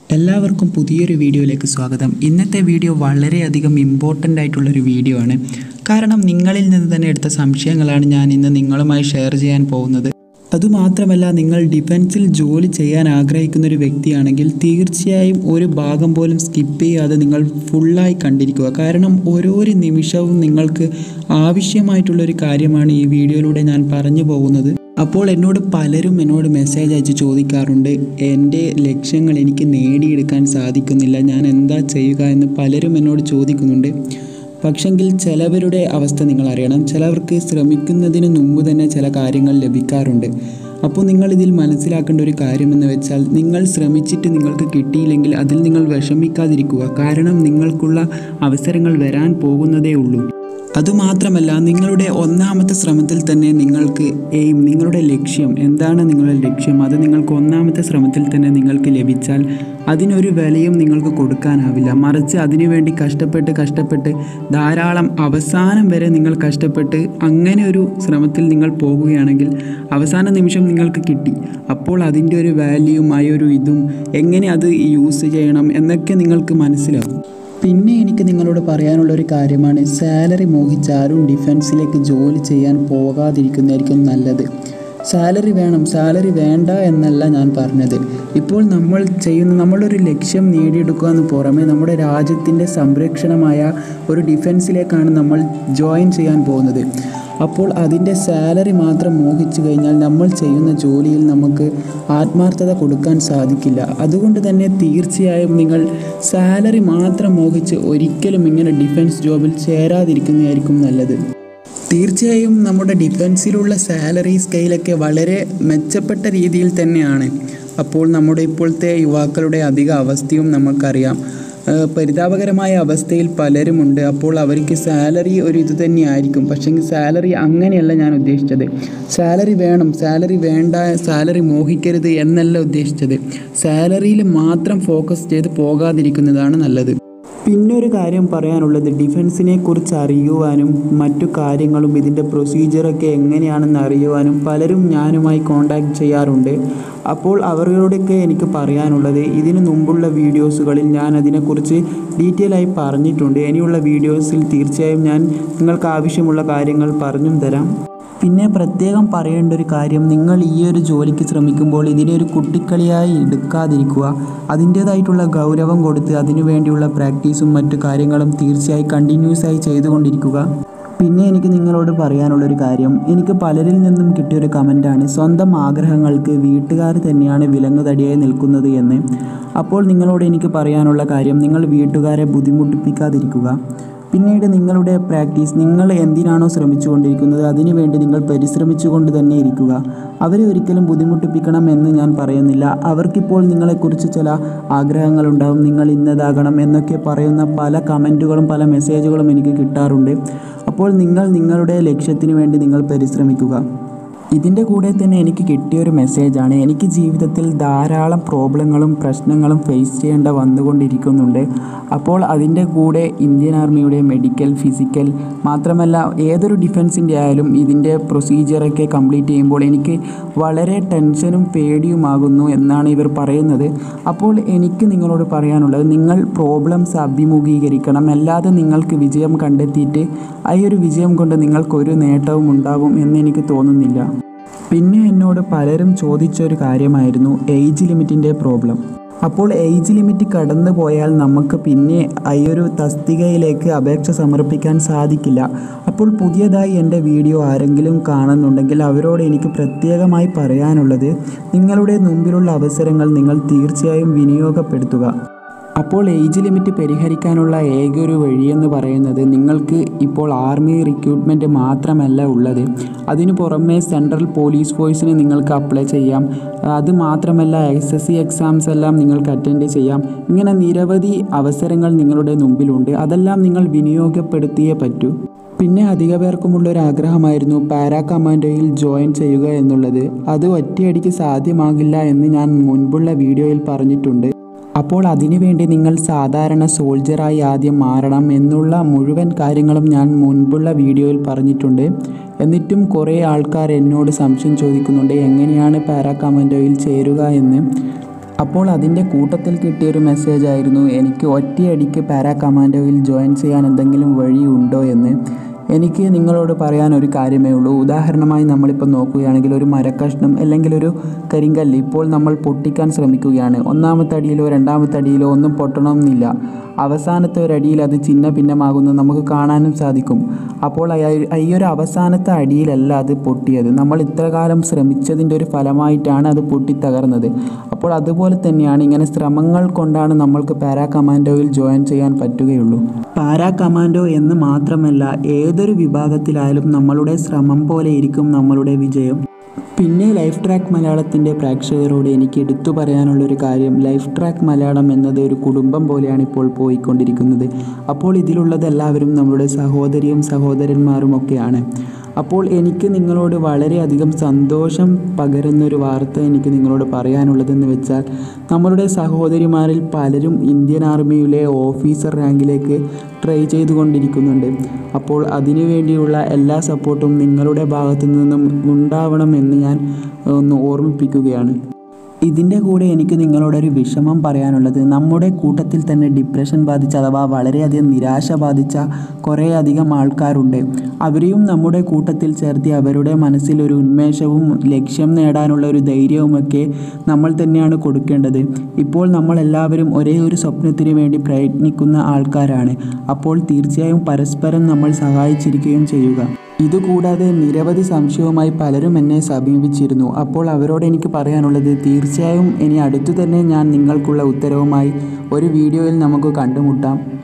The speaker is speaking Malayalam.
എല്ലാവർക്കും പുതിയൊരു വീഡിയോയിലേക്ക് സ്വാഗതം ഇന്നത്തെ വീഡിയോ വളരെയധികം ഇമ്പോർട്ടൻ്റ് ആയിട്ടുള്ളൊരു വീഡിയോ ആണ് കാരണം നിങ്ങളിൽ നിന്ന് തന്നെ എടുത്ത സംശയങ്ങളാണ് ഞാൻ ഇന്ന് നിങ്ങളുമായി ഷെയർ ചെയ്യാൻ പോകുന്നത് അതുമാത്രമല്ല നിങ്ങൾ ഡിഫൻസിൽ ജോലി ചെയ്യാൻ ആഗ്രഹിക്കുന്ന ഒരു വ്യക്തിയാണെങ്കിൽ തീർച്ചയായും ഒരു ഭാഗം പോലും സ്കിപ്പ് ചെയ്യാതെ നിങ്ങൾ ഫുള്ളായി കണ്ടിരിക്കുക കാരണം ഓരോരോ നിമിഷവും നിങ്ങൾക്ക് ആവശ്യമായിട്ടുള്ളൊരു കാര്യമാണ് ഈ വീഡിയോയിലൂടെ ഞാൻ പറഞ്ഞു പോകുന്നത് അപ്പോൾ എന്നോട് പലരും എന്നോട് മെസ്സേജ് അയച്ച് ചോദിക്കാറുണ്ട് എൻ്റെ ലക്ഷ്യങ്ങൾ എനിക്ക് നേടിയെടുക്കാൻ സാധിക്കുന്നില്ല ഞാൻ എന്താ ചെയ്യുക എന്ന് പലരും എന്നോട് ചോദിക്കുന്നുണ്ട് പക്ഷെങ്കിൽ ചിലവരുടെ അവസ്ഥ നിങ്ങൾ അറിയണം ചിലവർക്ക് ശ്രമിക്കുന്നതിന് മുമ്പ് തന്നെ ചില കാര്യങ്ങൾ ലഭിക്കാറുണ്ട് അപ്പോൾ നിങ്ങൾ ഇതിൽ മനസ്സിലാക്കേണ്ട ഒരു കാര്യമെന്ന് വെച്ചാൽ നിങ്ങൾ ശ്രമിച്ചിട്ട് നിങ്ങൾക്ക് കിട്ടിയില്ലെങ്കിൽ അതിൽ നിങ്ങൾ വിഷമിക്കാതിരിക്കുക കാരണം നിങ്ങൾക്കുള്ള അവസരങ്ങൾ വരാൻ പോകുന്നതേ ഉള്ളൂ അതുമാത്രമല്ല നിങ്ങളുടെ ഒന്നാമത്തെ ശ്രമത്തിൽ തന്നെ നിങ്ങൾക്ക് എയിം നിങ്ങളുടെ ലക്ഷ്യം എന്താണ് നിങ്ങളുടെ ലക്ഷ്യം അത് നിങ്ങൾക്ക് ഒന്നാമത്തെ ശ്രമത്തിൽ തന്നെ നിങ്ങൾക്ക് ലഭിച്ചാൽ അതിനൊരു വിലയും നിങ്ങൾക്ക് കൊടുക്കാനാവില്ല മറിച്ച് അതിനുവേണ്ടി കഷ്ടപ്പെട്ട് കഷ്ടപ്പെട്ട് ധാരാളം അവസാനം വരെ നിങ്ങൾ കഷ്ടപ്പെട്ട് അങ്ങനെ ഒരു ശ്രമത്തിൽ നിങ്ങൾ പോകുകയാണെങ്കിൽ അവസാന നിമിഷം നിങ്ങൾക്ക് കിട്ടി അപ്പോൾ അതിൻ്റെ ഒരു വാല്യൂവും ആ ഒരു ഇതും എങ്ങനെ അത് യൂസ് ചെയ്യണം എന്നൊക്കെ നിങ്ങൾക്ക് മനസ്സിലാവും പിന്നെ എനിക്ക് നിങ്ങളോട് പറയാനുള്ള ഒരു കാര്യമാണ് സാലറി മോഹിച്ച് ആരും ഡിഫൻസിലേക്ക് ജോലി ചെയ്യാൻ പോകാതിരിക്കുന്നതായിരിക്കും നല്ലത് സാലറി വേണം സാലറി വേണ്ട എന്നല്ല ഞാൻ പറഞ്ഞത് ഇപ്പോൾ നമ്മൾ ചെയ്യുന്ന നമ്മളൊരു ലക്ഷ്യം നേടിയെടുക്കുക എന്ന് പുറമെ നമ്മുടെ രാജ്യത്തിൻ്റെ സംരക്ഷണമായ ഒരു ഡിഫൻസിലേക്കാണ് നമ്മൾ ജോയിൻ ചെയ്യാൻ പോകുന്നത് അപ്പോൾ അതിൻ്റെ സാലറി മാത്രം മോഹിച്ചു കഴിഞ്ഞാൽ നമ്മൾ ചെയ്യുന്ന ജോലിയിൽ നമുക്ക് ആത്മാർത്ഥത കൊടുക്കാൻ സാധിക്കില്ല അതുകൊണ്ട് തന്നെ തീർച്ചയായും നിങ്ങൾ സാലറി മാത്രം മോഹിച്ച് ഒരിക്കലും ഇങ്ങനെ ഡിഫൻസ് ജോബിൽ ചേരാതിരിക്കുന്നതായിരിക്കും നല്ലത് തീർച്ചയായും നമ്മുടെ ഡിഫൻസിലുള്ള സാലറി സ്കെയിലൊക്കെ വളരെ മെച്ചപ്പെട്ട രീതിയിൽ തന്നെയാണ് അപ്പോൾ നമ്മുടെ ഇപ്പോഴത്തെ യുവാക്കളുടെ അധിക അവസ്ഥയും നമുക്കറിയാം ഏഹ് പരിതാപകരമായ അവസ്ഥയിൽ പലരുമുണ്ട് അപ്പോൾ അവർക്ക് സാലറി ഒരു ഇത് തന്നെയായിരിക്കും പക്ഷേ സാലറി അങ്ങനെയല്ല ഞാൻ ഉദ്ദേശിച്ചത് സാലറി വേണം സാലറി വേണ്ട സാലറി മോഹിക്കരുത് എന്നല്ല ഉദ്ദേശിച്ചത് സാലറിയിൽ മാത്രം ഫോക്കസ് ചെയ്ത് പോകാതിരിക്കുന്നതാണ് നല്ലത് പിന്നൊരു കാര്യം പറയാനുള്ളത് ഡിഫൻസിനെ കുറിച്ച് അറിയുവാനും മറ്റു കാര്യങ്ങളും ഇതിൻ്റെ പ്രൊസീജിയറൊക്കെ എങ്ങനെയാണെന്ന് അറിയുവാനും പലരും ഞാനുമായി കോണ്ടാക്ട് ചെയ്യാറുണ്ട് അപ്പോൾ അവരോടൊക്കെ എനിക്ക് പറയാനുള്ളത് ഇതിനു മുമ്പുള്ള വീഡിയോസുകളിൽ ഞാൻ അതിനെക്കുറിച്ച് ഡീറ്റെയിൽ ആയി പറഞ്ഞിട്ടുണ്ട് ഇനിയുള്ള വീഡിയോസിൽ തീർച്ചയായും ഞാൻ നിങ്ങൾക്ക് ആവശ്യമുള്ള കാര്യങ്ങൾ പറഞ്ഞും തരാം പിന്നെ പ്രത്യേകം പറയേണ്ട ഒരു കാര്യം നിങ്ങൾ ഈ ഒരു ജോലിക്ക് ശ്രമിക്കുമ്പോൾ ഇതിനെ ഒരു കുട്ടിക്കളിയായി എടുക്കാതിരിക്കുക അതിൻ്റേതായിട്ടുള്ള ഗൗരവം കൊടുത്ത് അതിനു വേണ്ടിയുള്ള പ്രാക്ടീസും മറ്റു കാര്യങ്ങളും തീർച്ചയായും കണ്ടിന്യൂസ് ആയി ചെയ്തുകൊണ്ടിരിക്കുക പിന്നെ എനിക്ക് നിങ്ങളോട് പറയാനുള്ളൊരു കാര്യം എനിക്ക് പലരിൽ നിന്നും കിട്ടിയൊരു കമൻറ്റാണ് സ്വന്തം ആഗ്രഹങ്ങൾക്ക് വീട്ടുകാർ തന്നെയാണ് വിലങ്ങുതടിയായി നിൽക്കുന്നത് എന്ന് അപ്പോൾ നിങ്ങളോട് എനിക്ക് പറയാനുള്ള കാര്യം നിങ്ങൾ വീട്ടുകാരെ ബുദ്ധിമുട്ടിപ്പിക്കാതിരിക്കുക പിന്നീട് നിങ്ങളുടെ പ്രാക്ടീസ് നിങ്ങൾ എന്തിനാണോ ശ്രമിച്ചുകൊണ്ടിരിക്കുന്നത് അതിനുവേണ്ടി നിങ്ങൾ പരിശ്രമിച്ചുകൊണ്ട് തന്നെ ഇരിക്കുക അവരെ ഒരിക്കലും ബുദ്ധിമുട്ടിപ്പിക്കണം എന്ന് ഞാൻ പറയുന്നില്ല അവർക്കിപ്പോൾ നിങ്ങളെക്കുറിച്ച് ചില ആഗ്രഹങ്ങളുണ്ടാവും നിങ്ങൾ ഇന്നതാകണം എന്നൊക്കെ പറയുന്ന പല കമൻറ്റുകളും പല മെസ്സേജുകളും എനിക്ക് കിട്ടാറുണ്ട് അപ്പോൾ നിങ്ങൾ നിങ്ങളുടെ ലക്ഷ്യത്തിന് വേണ്ടി നിങ്ങൾ പരിശ്രമിക്കുക ഇതിൻ്റെ കൂടെ തന്നെ എനിക്ക് കിട്ടിയൊരു മെസ്സേജാണ് എനിക്ക് ജീവിതത്തിൽ ധാരാളം പ്രോബ്ലങ്ങളും പ്രശ്നങ്ങളും ഫേസ് ചെയ്യേണ്ട വന്നുകൊണ്ടിരിക്കുന്നുണ്ട് അപ്പോൾ അതിൻ്റെ കൂടെ ഇന്ത്യൻ ആർമിയുടെ മെഡിക്കൽ ഫിസിക്കൽ മാത്രമല്ല ഏതൊരു ഡിഫൻസിൻ്റെ ആയാലും ഇതിൻ്റെ പ്രൊസീജിയറൊക്കെ കംപ്ലീറ്റ് ചെയ്യുമ്പോൾ എനിക്ക് വളരെ ടെൻഷനും പേടിയുമാകുന്നു എന്നാണ് ഇവർ പറയുന്നത് അപ്പോൾ എനിക്ക് നിങ്ങളോട് പറയാനുള്ളത് നിങ്ങൾ പ്രോബ്ലംസ് അഭിമുഖീകരിക്കണം അല്ലാതെ നിങ്ങൾക്ക് വിജയം കണ്ടെത്തിയിട്ട് ആ ഒരു വിജയം കൊണ്ട് നിങ്ങൾക്കൊരു നേട്ടവും ഉണ്ടാവും എന്ന് എനിക്ക് തോന്നുന്നില്ല പിന്നെ എന്നോട് പലരും ചോദിച്ചൊരു കാര്യമായിരുന്നു ഏജ് ലിമിറ്റിൻ്റെ പ്രോബ്ലം അപ്പോൾ ഏജ് ലിമിറ്റ് കടന്നു പോയാൽ നമുക്ക് പിന്നെ ഈ ഒരു തസ്തികയിലേക്ക് അപേക്ഷ സമർപ്പിക്കാൻ സാധിക്കില്ല അപ്പോൾ പുതിയതായി എൻ്റെ വീഡിയോ ആരെങ്കിലും കാണുന്നുണ്ടെങ്കിൽ അവരോട് എനിക്ക് പ്രത്യേകമായി പറയാനുള്ളത് നിങ്ങളുടെ മുമ്പിലുള്ള അവസരങ്ങൾ നിങ്ങൾ തീർച്ചയായും വിനിയോഗപ്പെടുത്തുക അപ്പോൾ ഏജ് ലിമിറ്റ് പരിഹരിക്കാനുള്ള ഏക ഒരു വഴിയെന്ന് പറയുന്നത് നിങ്ങൾക്ക് ഇപ്പോൾ ആർമി റിക്രൂട്ട്മെൻറ്റ് മാത്രമല്ല ഉള്ളത് അതിനു പുറമെ സെൻട്രൽ പോലീസ് ഫോഴ്സിന് നിങ്ങൾക്ക് അപ്ലൈ ചെയ്യാം അത് മാത്രമല്ല എസ് എസ് സി എക്സാംസ് എല്ലാം നിങ്ങൾക്ക് അറ്റൻഡ് ചെയ്യാം ഇങ്ങനെ നിരവധി അവസരങ്ങൾ നിങ്ങളുടെ മുമ്പിലുണ്ട് അതെല്ലാം നിങ്ങൾ വിനിയോഗപ്പെടുത്തിയേ പറ്റൂ പിന്നെ അധിക പേർക്കുമുള്ള ഒരു ആഗ്രഹമായിരുന്നു പാരാ കമാൻഡോയിൽ ജോയിൻ ചെയ്യുക എന്നുള്ളത് അത് ഒറ്റയടിക്ക് സാധ്യമാകില്ല എന്ന് ഞാൻ മുൻപുള്ള വീഡിയോയിൽ പറഞ്ഞിട്ടുണ്ട് അപ്പോൾ അതിനുവേണ്ടി നിങ്ങൾ സാധാരണ സോൾജറായി ആദ്യം മാറണം എന്നുള്ള മുഴുവൻ കാര്യങ്ങളും ഞാൻ മുൻപുള്ള വീഡിയോയിൽ പറഞ്ഞിട്ടുണ്ട് എന്നിട്ടും കുറേ ആൾക്കാർ എന്നോട് സംശയം ചോദിക്കുന്നുണ്ട് എങ്ങനെയാണ് പാരാ കമാൻഡോയിൽ ചേരുക എന്ന് അപ്പോൾ അതിൻ്റെ കൂട്ടത്തിൽ കിട്ടിയൊരു മെസ്സേജ് ആയിരുന്നു എനിക്ക് ഒറ്റയടിക്ക് പാരാ കമാൻഡോയിൽ ജോയിൻ ചെയ്യാൻ എന്തെങ്കിലും വഴിയുണ്ടോ എന്ന് എനിക്ക് നിങ്ങളോട് പറയാൻ ഒരു കാര്യമേ ഉള്ളൂ ഉദാഹരണമായി നമ്മളിപ്പോൾ നോക്കുകയാണെങ്കിൽ ഒരു മരക്കഷ്ണം അല്ലെങ്കിൽ ഒരു കരിങ്കല്ല് ഇപ്പോൾ നമ്മൾ പൊട്ടിക്കാൻ ശ്രമിക്കുകയാണ് ഒന്നാമത്തെ അടിയിലോ രണ്ടാമത്തെ അടിയിലോ ഒന്നും പൊട്ടണമെന്നില്ല അവസാനത്തെ ഒരു അടിയിൽ അത് ചിന്ന ഭിന്നമാകുന്നത് നമുക്ക് കാണാനും സാധിക്കും അപ്പോൾ അയ- ഈ ഒരു അവസാനത്തെ അടിയിലല്ല അത് പൊട്ടിയത് നമ്മൾ ഇത്രകാലം ശ്രമിച്ചതിൻ്റെ ഒരു ഫലമായിട്ടാണ് അത് പൊട്ടിത്തകർന്നത് അപ്പോൾ അതുപോലെ തന്നെയാണ് ഇങ്ങനെ ശ്രമങ്ങൾ കൊണ്ടാണ് നമ്മൾക്ക് പാരാ കമാൻഡോയിൽ ജോയിൻ ചെയ്യാൻ പറ്റുകയുള്ളൂ പാരാ കമാൻഡോ എന്ന് മാത്രമല്ല ഏതൊരു വിഭാഗത്തിലായാലും നമ്മളുടെ ശ്രമം പോലെ ഇരിക്കും നമ്മളുടെ വിജയം പിന്നെ ലൈഫ് ട്രാക്ക് മലയാളത്തിൻ്റെ പ്രേക്ഷകരോട് എനിക്ക് എടുത്തു പറയാനുള്ളൊരു കാര്യം ലൈഫ് ട്രാക്ക് മലയാളം എന്നത് ഒരു കുടുംബം പോലെയാണ് ഇപ്പോൾ പോയിക്കൊണ്ടിരിക്കുന്നത് അപ്പോൾ ഇതിലുള്ളത് എല്ലാവരും നമ്മുടെ സഹോദരിയും സഹോദരന്മാരും ഒക്കെയാണ് അപ്പോൾ എനിക്ക് നിങ്ങളോട് വളരെയധികം സന്തോഷം പകരുന്നൊരു വാർത്ത എനിക്ക് നിങ്ങളോട് പറയാനുള്ളതെന്ന് വെച്ചാൽ നമ്മളുടെ സഹോദരിമാരിൽ പലരും ഇന്ത്യൻ ആർമിയിലെ ഓഫീസർ റാങ്കിലേക്ക് ട്രൈ ചെയ്തുകൊണ്ടിരിക്കുന്നുണ്ട് അപ്പോൾ അതിനു വേണ്ടിയുള്ള എല്ലാ സപ്പോർട്ടും നിങ്ങളുടെ ഭാഗത്തു നിന്നും ഉണ്ടാവണമെന്ന് ഞാൻ ഒന്ന് ഓർമ്മിപ്പിക്കുകയാണ് ഇതിൻ്റെ കൂടെ എനിക്ക് നിങ്ങളോടൊരു വിഷമം പറയാനുള്ളത് നമ്മുടെ കൂട്ടത്തിൽ തന്നെ ഡിപ്രഷൻ ബാധിച്ച അഥവാ വളരെയധികം നിരാശ ബാധിച്ച കുറേയധികം ആൾക്കാരുണ്ട് അവരെയും നമ്മുടെ കൂട്ടത്തിൽ ചേർത്തി അവരുടെ മനസ്സിൽ ഒരു ഉന്മേഷവും ലക്ഷ്യം നേടാനുള്ള ഒരു ധൈര്യവുമൊക്കെ നമ്മൾ തന്നെയാണ് കൊടുക്കേണ്ടത് ഇപ്പോൾ നമ്മളെല്ലാവരും ഒരേ ഒരു സ്വപ്നത്തിന് വേണ്ടി പ്രയത്നിക്കുന്ന ആൾക്കാരാണ് അപ്പോൾ തീർച്ചയായും പരസ്പരം നമ്മൾ സഹായിച്ചിരിക്കുകയും ചെയ്യുക ഇതുകൂടാതെ നിരവധി സംശയവുമായി പലരും എന്നെ സമീപിച്ചിരുന്നു അപ്പോൾ അവരോട് എനിക്ക് പറയാനുള്ളത് തീർച്ചയായും ഇനി അടുത്തു തന്നെ ഞാൻ നിങ്ങൾക്കുള്ള ഉത്തരവുമായി ഒരു വീഡിയോയിൽ നമുക്ക് കണ്ടുമുട്ടാം